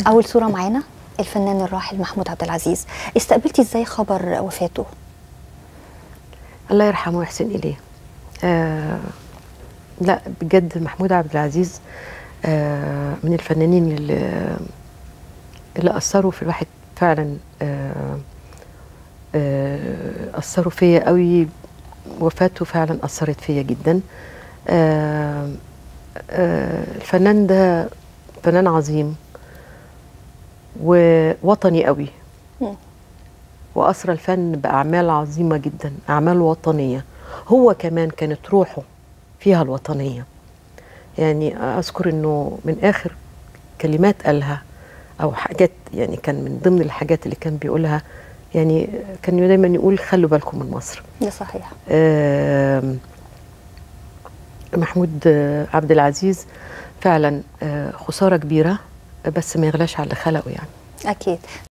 اول صوره معانا الفنان الراحل محمود عبد العزيز استقبلتي ازاي خبر وفاته الله يرحمه ويحسن اليه آه لا بجد محمود عبد العزيز آه من الفنانين اللي اللي اثروا في الواحد فعلا آه آه اثروا فيا قوي وفاته فعلا اثرت فيا جدا آه آه الفنان ده فنان عظيم ووطني قوي مم. وأسرى الفن بأعمال عظيمة جدا أعمال وطنية هو كمان كانت روحه فيها الوطنية يعني أذكر أنه من آخر كلمات قالها أو حاجات يعني كان من ضمن الحاجات اللي كان بيقولها يعني كان دايما يقول خلوا بالكم من مصر ده صحيح آم، محمود آه، عبد العزيز فعلا آه، خسارة كبيرة بس ما يغلاش على اللي خلقه يعني اكيد